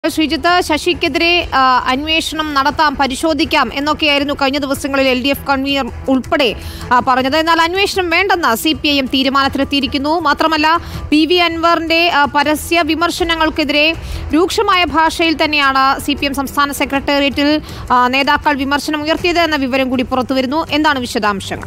ശ്രീജിത്ത് ശശിക്കെതിരെ ആ, അന്വേഷണം നടത്താം പരിശോധിക്കാം എന്നൊക്കെയായിരുന്നു കഴിഞ്ഞ ദിവസങ്ങളിൽ എൽ ഡി എഫ് കൺവീനർ ഉൾപ്പെടെ ആ, പറഞ്ഞത് എന്നാൽ അന്വേഷണം വേണ്ടെന്ന് സി പി ഐ എം തീരുമാനത്തിലെത്തിയിരിക്കുന്നു മാത്രമല്ല പി വി അൻവറിന്റെ ആ, പരസ്യ വിമർശനങ്ങൾക്കെതിരെ രൂക്ഷമായ ഭാഷയിൽ തന്നെയാണ് സി പി എം സംസ്ഥാന സെക്രട്ടേറിയറ്റിൽ ആ, നേതാക്കൾ വിമർശനം ഉയർത്തിയത് എന്ന വിവരം കൂടി പുറത്തുവരുന്നു എന്താണ് വിശദാംശങ്ങൾ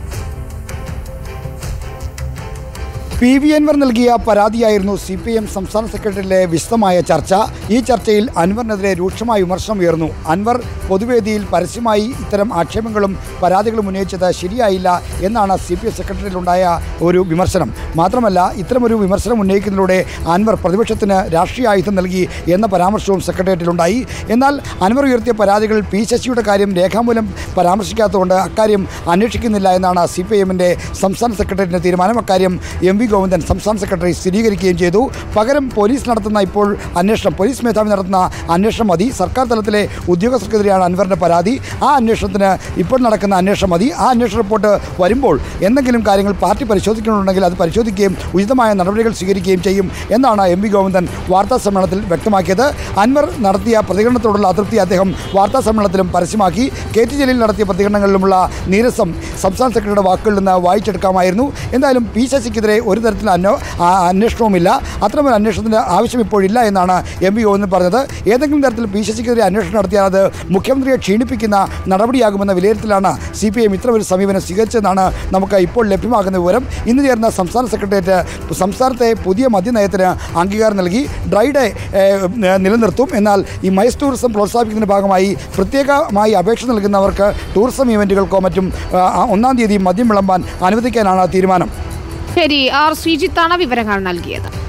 പി വി അൻവർ നൽകിയ പരാതിയായിരുന്നു സി പി എം സംസ്ഥാന സെക്രട്ടറിയിലെ വിശദമായ ചർച്ച ഈ ചർച്ചയിൽ അൻവറിനെതിരെ രൂക്ഷമായ വിമർശനം ഉയർന്നു അൻവർ പൊതുവേദിയിൽ പരസ്യമായി ഇത്തരം ആക്ഷേപങ്ങളും പരാതികളും ഉന്നയിച്ചത് ശരിയായില്ല എന്നാണ് സി പി എം സെക്രട്ടറിയിലുണ്ടായ ഒരു വിമർശനം മാത്രമല്ല ഇത്തരമൊരു വിമർശനം ഉന്നയിക്കുന്നതിലൂടെ അൻവർ പ്രതിപക്ഷത്തിന് രാഷ്ട്രീയ ആയുധം നൽകി എന്ന പരാമർശവും സെക്രട്ടേറിയറ്റിലുണ്ടായി എന്നാൽ അൻവർ ഉയർത്തിയ പരാതികൾ പി ശശിയുടെ കാര്യം രേഖാമൂലം പരാമർശിക്കാത്തതുകൊണ്ട് അക്കാര്യം അന്വേഷിക്കുന്നില്ല എന്നാണ് സി പി എമ്മിൻ്റെ സംസ്ഥാന സെക്രട്ടേറിയറ്റിൻ്റെ തീരുമാനം അക്കാര്യം എം വി ഗോവിന്ദൻ സംസ്ഥാന സെക്രട്ടറി സ്ഥിരീകരിക്കുകയും ചെയ്തു പകരം പോലീസ് നടത്തുന്ന ഇപ്പോൾ അന്വേഷണം പോലീസ് മേധാവി നടത്തുന്ന അന്വേഷണം മതി സർക്കാർ തലത്തിലെ ഉദ്യോഗസ്ഥർക്കെതിരെയാണ് അൻവറിൻ്റെ പരാതി ആ അന്വേഷണത്തിന് ഇപ്പോൾ നടക്കുന്ന അന്വേഷണം മതി ആ അന്വേഷണ റിപ്പോർട്ട് വരുമ്പോൾ എന്തെങ്കിലും കാര്യങ്ങൾ പാർട്ടി പരിശോധിക്കണമെന്നുണ്ടെങ്കിൽ അത് പരിശോധിക്കുകയും ഉചിതമായ നടപടികൾ സ്വീകരിക്കുകയും ചെയ്യും എന്നാണ് എം വി ഗോവിന്ദൻ വാർത്താ സമ്മേളനത്തിൽ വ്യക്തമാക്കിയത് അൻവർ നടത്തിയ പ്രതികരണത്തോടുള്ള അതൃപ്തി അദ്ദേഹം വാർത്താ സമ്മേളനത്തിലും പരസ്യമാക്കി കെ ടി ജലീൽ നടത്തിയ പ്രതികരണങ്ങളിലുമുള്ള നീരസം സംസ്ഥാന സെക്രട്ടറിയുടെ വാക്കുകളിൽ നിന്ന് വായിച്ചെടുക്കാമായിരുന്നു എന്തായാലും പി ശശിക്കെതിരെ ഒരു തരത്തിലുള്ള അന്വ ആ അന്വേഷണവുമില്ല അത്തരമൊരു അന്വേഷണത്തിൻ്റെ ആവശ്യം ഇപ്പോഴില്ല എന്നാണ് എം വി ഗോവിന്ദൻ പറഞ്ഞത് ഏതെങ്കിലും തരത്തിൽ പി ശശിക്കെതിരെ അന്വേഷണം നടത്തിയാൽ അത് മുഖ്യമന്ത്രിയെ ക്ഷീണിപ്പിക്കുന്ന നടപടിയാകുമെന്ന വിലയിരുത്തലാണ് സി പി എം ഇത്തരമൊരു സമീപനം സ്വീകരിച്ചതെന്നാണ് നമുക്ക് ഇപ്പോൾ ലഭ്യമാകുന്ന വിവരം ഇന്ന് ചേർന്ന സംസ്ഥാന സെക്രട്ടേറിയറ്റ് സംസ്ഥാനത്തെ പുതിയ മദ്യനയത്തിന് അംഗീകാരം നൽകി ഡ്രൈ ഡേ ഏഹ്, നിലനിർത്തും എന്നാൽ ഈ മൈസ് ടൂറിസം പ്രോത്സാഹിപ്പിക്കുന്നതിൻ്റെ ഭാഗമായി പ്രത്യേകമായി അപേക്ഷ നൽകുന്നവർക്ക് ടൂറിസം ഇവൻറ്റുകൾക്കോ മറ്റും ആ, ഒന്നാം തീയതി മദ്യം വിളമ്പാൻ അനുവദിക്കാനാണ് തീരുമാനം ശരി ആർ ശ്രീജിത്താണ് വിവരങ്ങൾ നൽകിയത്